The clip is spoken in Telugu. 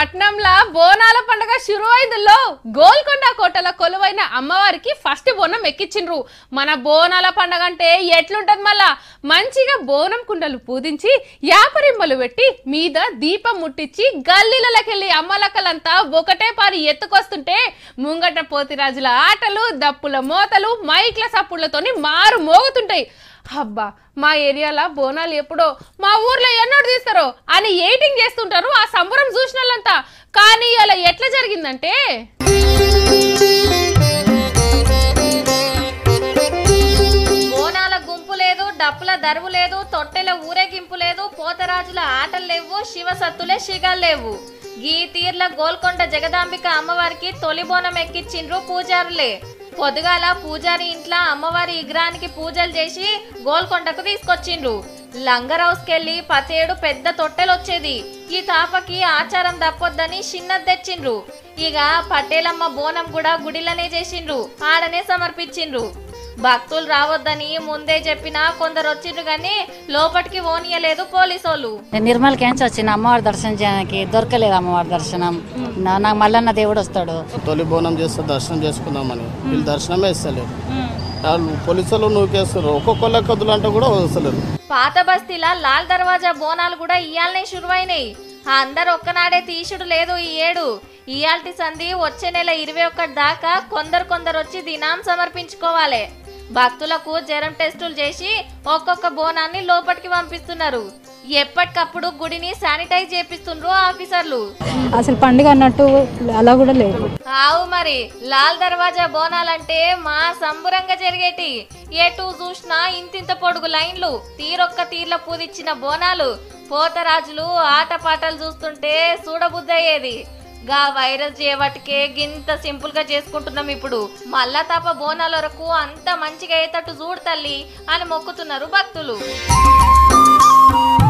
పట్నంలా బోనాల పండుగ షురువైందిలో గోల్కొండ కోటల కొలువైన అమ్మవారికి ఫస్ట్ బోనం ఎక్కించిండ్రు మన బోనాల పండుగ అంటే ఎట్లుంటది మళ్ళా మంచిగా బోనం కుండలు పూజించి యాపరింబలు పెట్టి మీద దీపం ముట్టించి గల్లీలకెళ్ళి అమ్మలక్కలంతా ఒకటే పారి ఎత్తుకొస్తుంటే ముంగట పోతిరాజుల ఆటలు దప్పుల మోతలు మైక్ల సప్పుళ్లతోని మారు మోగుతుంటాయి అబ్బా మా ఏరియాలో బోనాలు ఎప్పుడో మా ఊర్లో ఎన్నోడు తీస్తారో అని ఎయిటింగ్ చేస్తుంటారు ఆ సంబరం చూసిన వాళ్ళంతా కానీ అలా ఎట్లా జరిగిందంటే బోనాల గుంపు లేదు డప్పుల దరువు లేదు తొట్టెల ఊరేగింపు లేదు పోతరాజుల ఆటలు లేవు శివసత్తులే శిగాలు లేవు గీ తీర్ల గోల్కొండ జగదాంబిక అమ్మవారికి తొలి బోనం ఎక్కిచ్చిండ్రు పూజారులే పొద్దుగాల పూజారి ఇంట్లో అమ్మవారి విగ్రహానికి పూజలు చేసి గోల్కొండకు తీసుకొచ్చిండ్రు లంగర్ హౌస్ కెళ్ళి పతేడు పెద్ద తొట్టెలు వచ్చేది ఈ తాపకి ఆచారం తప్పొద్దని చిన్నది తెచ్చిండ్రు ఇక పటేలమ్మ బోనం కూడా గుడిలోనే చేసిండ్రు ఆడనే సమర్పించిండ్రు భక్తులు రావద్దని ముందే చెప్పినా కొందరు వచ్చిండ్రు కానీ లోపలికి ఓనియలేదు పోలీసోళ్ళు నేను నిర్మల్ క్యాన్స్ వచ్చిన అమ్మవారి దర్శనం చేయడానికి దొరకలేదు అమ్మవారి దర్శనం నా- నాకు మల్లన్న దేవుడు వస్తాడు తొలి బోనం చేస్తే దర్శనం చేసుకుందామని వీళ్ళు దర్శనమే ఇస్తలేరు వాళ్ళు పోలీసులు నూకేస్తారు ఒక్కొక్కళ్ళ కదులు అంటే కూడా వస్తలేరు పాత బస్తీల లాల్ దర్వాజా బోనాలు కూడా ఇయాలనే షురువైనాయి ఆ అందరు ఒక్కనాడే తీసుడు లేదు ఈ ఏడు ఇయాల్టి సంధి వచ్చే నెల ఇరవై ఒకటి దాకా కొందరు కొందరు వచ్చి దినాం సమర్పించుకోవాలి భక్తులకు జ్వరం టెస్టులు చేసి ఒక్కొక్క బోనాన్ని లోపలికి పంపిస్తున్నారు ఎప్పటికప్పుడు గుడిని శానిటైజ్ చేపిస్తుండ్రు ఆఫీసర్లు అసలు పండుగ అన్నట్టు అలా కూడా లేదు ఆవు మరి లాల్ దర్వాజా బోనాలంటే మా సంబురంగా జరిగేటి ఎటు చూసినా ఇంతింత పొడుగు లైన్లు తీరొక్క తీర్ల పూదిచ్చిన బోనాలు పోతరాజులు ఆటపాటలు చూస్తుంటే చూడబుద్దయ్యేది గా వైరస్ చేయబట్టికే గింత సింపుల్ గా చేసుకుంటున్నాం ఇప్పుడు మళ్ళా తప్ప బోనాల వరకు అంత మంచిగా అయ్యేటట్టు చూడు తల్లి అని మొక్కుతున్నారు భక్తులు